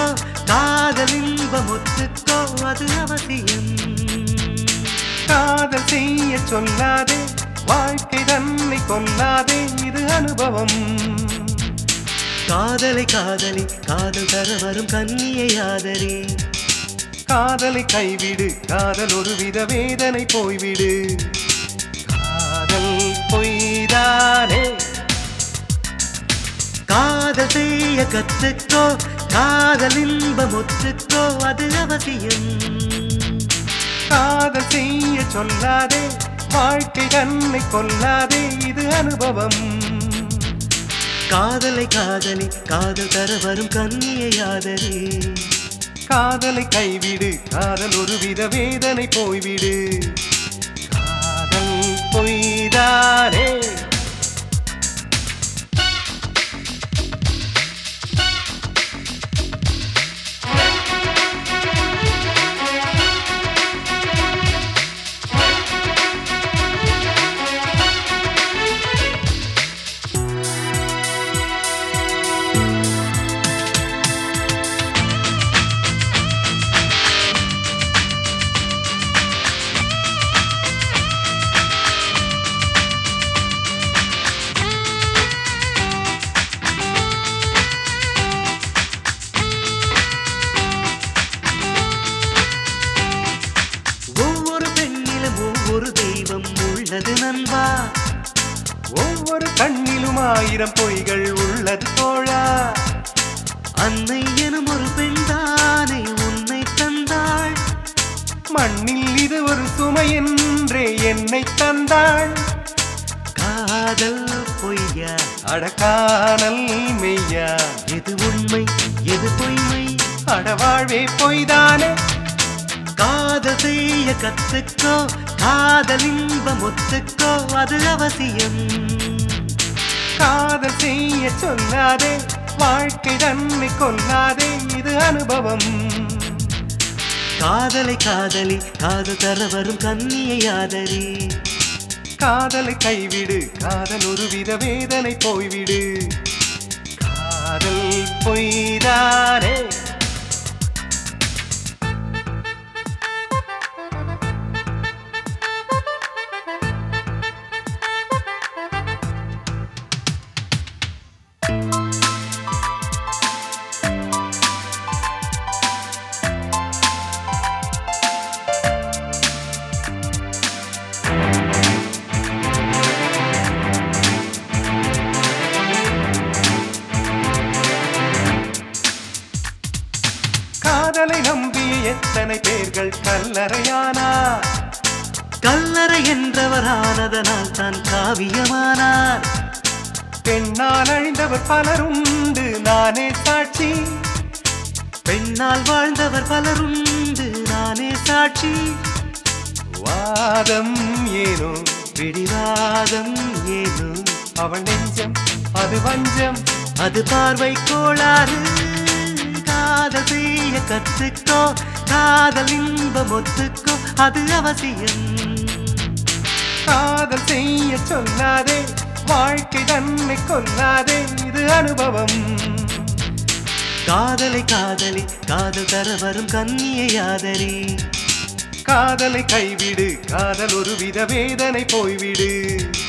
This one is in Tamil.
காதல் இன்பம் ஒத்துக்கோ அது அவசியம் காதல் செய்ய சொல்லாதே வாழ்க்கை தன்னை கொல்லாதே இது அனுபவம் காதலை காதலி காதல் தர வரும் கன்னியை ஆதரி காதலை கைவிடு காதல் ஒரு வித வேதனை போய்விடு காதல் பொய்தானே காதல் செய்ய கற்றுக்கோ காதல் இன்பம் ஒத்துக்கோ அது அவசியம் காதல் செய்ய சொல்லாதே வாழ்க்கை தன்னை கொல்லாதே இது அனுபவம் காதலை காதலி காதல் தர வரும் கன்னியை ஆதரி காதலை கைவிடு காதல் ஒரு வித வேதனை போய்விடு காதல் பொய்தானே ஒவ்வொரு பெண்ணிலும் ஒவ்வொரு தெய்வம் உள்ளது நண்பா ஒவ்வொரு கண்ணிலும் ஆயிரம் பொய்கள் உள்ளது தோழா அன்னை எனும் ஒரு பெண் தானே உன்னை தந்தாள் மண்ணில் இது ஒரு சுமை என்றே என்னை தந்தாள் காதல் பொய்யா அடக்கானல் மெய்யா எது உண்மை எது பொய்மை அடவாழ்வே பொய்தானே காதல் செய்ய கத்துக்கோ காதல் இன்பம் ஒத்துக்கோ அது அவசியம் காதல் செய்ய சொல்லாதே வாழ்க்கை தன்னை கொல்லாதே இது அனுபவம் காதலை காதலி காதல் தர வரும் கன்னியை ஆதரி காதலை கைவிடு காதல் ஒரு வித வேதனை போய்விடு காதல் பொய்தானே காதலை நம்பிய எத்தனை பேர்கள் கல்லறையானா கல்லறை என்றவர் ஆனதனால் தான் காவியமானார் பெண்ணால் அழிந்தவர் பலருண்டு நானே சாட்சி பெண்ணால் வாழ்ந்தவர் பலருண்டு நானே சாட்சி வாதம் ஏனோ பிடிவாதம் ஏனோ அவள் நெஞ்சம் அது வஞ்சம் அது பார்வை கோளாறு காதல் செய்ய கத்துக்கோ காதல் இன்பம் ஒத்துக்கோ அது அவசியம் காதல் செய்ய சொல்லாதே வாழ்க்கை தன்னை கொல்லாதே இது அனுபவம் காதலை காதலி காதல் தர வரும் கன்னியை ஆதரி காதலை கைவிடு காதல் ஒரு வித வேதனை போய்விடு